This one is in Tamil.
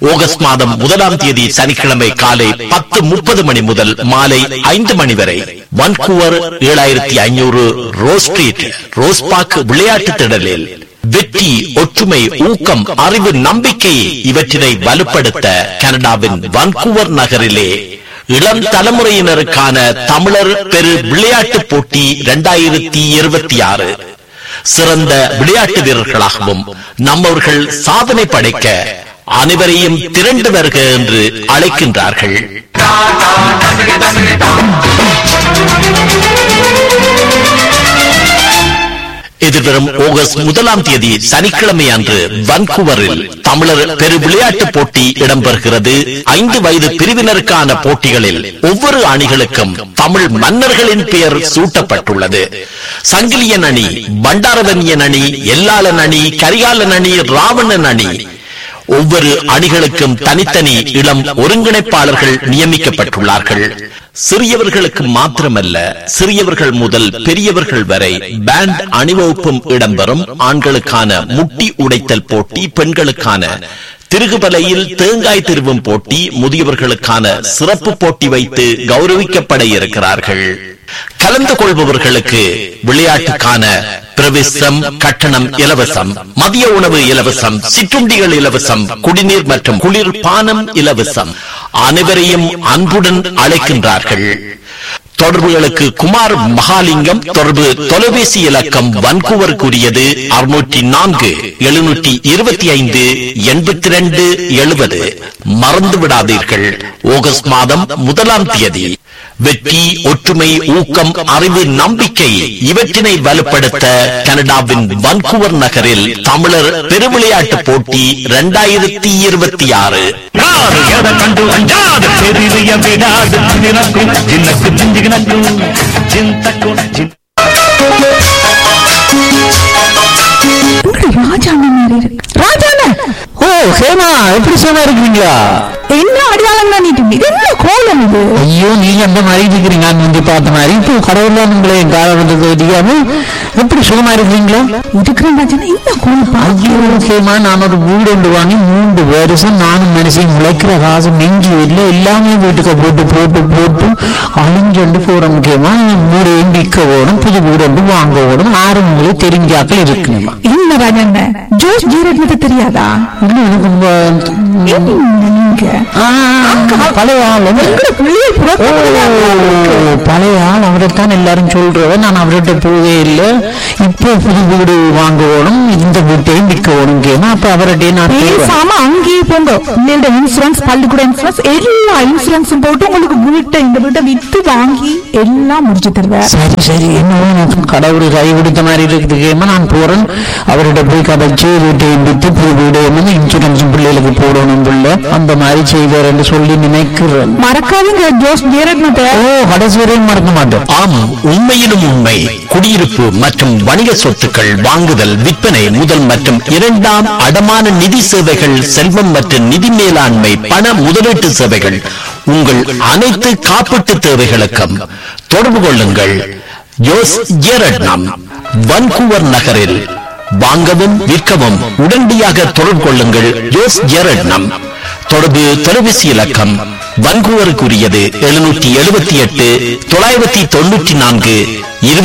ஆகஸ்ட் மாதம் முதலாம் தேதி சனிக்கிழமை காலை பத்து முப்பது மணி முதல் மாலை ஐந்து மணி வரை வன்கூவர் ஏழாயிரத்தி ஐநூறு ரோஸ் ஸ்ட்ரீட் ரோஸ் பார்க் விளையாட்டு திடலில் வெற்றி ஒற்றுமை ஊக்கம் அறிவு நம்பிக்கை இவற்றினை வலுப்படுத்த கனடாவின் வன்கூவர் நகரிலே இளம் தலைமுறையினருக்கான தமிழர் பெரு விளையாட்டுப் போட்டி இரண்டாயிரத்தி இருபத்தி ஆறு சிறந்த விளையாட்டு வீரர்களாகவும் நம்மவர்கள் சாதனை படைக்க அனைவரையும் திரண்டு வருக என்று அழைக்கின்றார்கள் எதிர்வரும் ஆகஸ்ட் முதலாம் தேதி சனிக்கிழமை அன்று வன்கூவரில் தமிழர் பெரு விளையாட்டுப் போட்டி இடம்பெறுகிறது ஐந்து வயது பிரிவினருக்கான போட்டிகளில் ஒவ்வொரு அணிகளுக்கும் தமிழ் மன்னர்களின் பெயர் சூட்டப்பட்டுள்ளது சங்கிலியன் அணி பண்டாரவன்யன் அணி எல்லாளன் அணி கரிகாலன் அணி ராவணன் அணி ஒவ்வொரு அணிகளுக்கும் தனித்தனி இளம் ஒருங்கிணைப்பாளர்கள் நியமிக்கப்பட்டுள்ளார்கள் சிறியவர்களுக்கு மாத்திரமல்ல சிறியவர்கள் முதல் பெரியவர்கள் வரை பேண்ட் அணிவகுப்பும் இடம்பெறும் ஆண்களுக்கான முட்டி உடைத்தல் போட்டி பெண்களுக்கான திருகுபலையில் தேங்காய் திருவும் போட்டி முதியவர்களுக்கான சிறப்பு போட்டி வைத்து கௌரவிக்கப்பட இருக்கிறார்கள் கலந்து கொள்பவர்களுக்கு விளையாட்டுக்கான பிரவேசம் கட்டணம் இலவசம் மதிய உணவு இலவசம் சிற்றுண்டிகள் இலவசம் குடிநீர் மற்றும் குளிர் பானம் இலவசம் அனைவரையும் அன்புடன் அழைக்கின்றார்கள் தொடர்புகளுக்கு குமார் மகாலிங்கம் தொடர்பு தொலைபேசி இலக்கம் வன்கூவருக்குரியது அறுநூற்றி நான்கு எழுநூற்றி இருபத்தி ஐந்து எண்பத்தி ரெண்டு எழுபது மறந்து விடாதீர்கள் ஆகஸ்ட் மாதம் முதலாம் தேதி வெற்றி ஒற்றுமை ஊக்கம் அறிவு நம்பிக்கை இவற்றினை வலுப்படுத்த கனடாவின் வன்கூவர் நகரில் தமிழர் பெருவிளையாட்டு போட்டி இரண்டாயிரத்தி இருபத்தி ஆறு யாரு எதை கண்டு அஞ்சாது பெரிய விடாது நினக்கும் சின்னக்கு சிஞ்சினக்கும் சிந்தக்கும் சின் உங்க ராஜாண்ண மாதிரி இருக்கு ராஜாண்ண ஓ ஹேமா எப்படி சும்மா இருக்கீங்களா என்ன அடையாளம் பண்ணிட்டு இது என்ன கோலம் இது ஐயோ நீங்க அந்த மாதிரி இருக்கிறீங்க நான் வந்து பார்த்த மாதிரி இப்போ கடவுள்ல உங்களை என் கால வந்தது தெரியாம எப்படி சுகமா இருக்கீங்களா இருக்கிறேன் ராஜாண்ணா இந்த கோலம் பா ஐயோ ஹேமா நான் ஒரு வீடு ஒன்று வாங்கி மூன்று வருஷம் நானும் மனுஷன் முளைக்கிற காசு நெஞ்சு இல்லை எல்லாமே வீட்டுக்கு போட்டு போட்டு போட்டு அழிஞ்சொண்டு போற முக்கியமா வீடு விற்க ஓடும் புது வீடு ஒன்று வாங்க ஓடும் ஆறு உங்களுக்கு தெரிஞ்சாக்கள் இருக்குமா என்ன ராஜாண்ண ஜோஸ் ஜீரட்னது தெரியாதா இல்லை எனக்கு ரொம்ப, என்ன நீங்க ஆ, பழைய ஆள் வந்து உங்களை பிள்ளையை புறக்கணிக்கலையா? ஓ, பழைய ஆள் அவரைத்தான் எல்லாரும் சொல்றவ நான் அவர்கிட்ட போவே இல்லை இப்போ புது வீடு வாங்கணும் இந்த வீட்டையும் விற்க ஓடும் கேமா அப்ப அவர்கிட்ட நான் போவேன். பேசாம அங்கேயே போங்க உங்களோட இன்சூரன்ஸ் பள்ளிக்கூட இன்சூரன்ஸ் எல்லா இன்சூரன்ஸும் போட்டு உங்களுக்கு வீட்டை இந்த வீட்டை வித்து வாங்கி எல்லாம் முடிச்சு தருவேன் சரி சரி என்னவோ எனக்கு கடவுள் கை கொடுத்த மாதிரி இருக்குது கேமா நான் போறேன் அவர்கிட்ட போய் கதைச்சு வீட்டையும் வித்து புது வீடு வந்து இன்சூரன்ஸ் பிள்ளைகளுக்கு போடணும் பிள்ளை அந்த மாதிரி செய்வார் என்று சொல்லி நினைக்கிறேன் மறக்காதீங்க ஜோஸ் ஜீரட்னத்தை ஓ கடைசி வரையும் மறக்க மாட்டேன் ஆம் உண்மையிலும் உண்மை குடியிருப்பு மற்றும் வணிக சொத்துக்கள் வாங்குதல் விற்பனை முதல் மற்றும் இரண்டாம் அடமான நிதி சேவைகள் செல்வம் மற்றும் நிதி மேலாண்மை பண முதலீட்டு சேவைகள் உங்கள் அனைத்து காப்பீட்டு தேவைகளுக்கும் தொடர்பு கொள்ளுங்கள் ஜோஸ் ஜேரட்னம் வன்கூவர் நகரில் வாங்கவும் விற்கவும் உடனடியாக தொடர்பு கொள்ளுங்கள் ஜோஸ் ஜேரட்னம் தொடர்பு தொலைபேசி இலக்கம் வன்கூவருக்குரியது எழுநூற்றி எழுபத்தி எட்டு தொள்ளாயிரத்தி தொண்ணூற்றி நான்கு இருபத்தி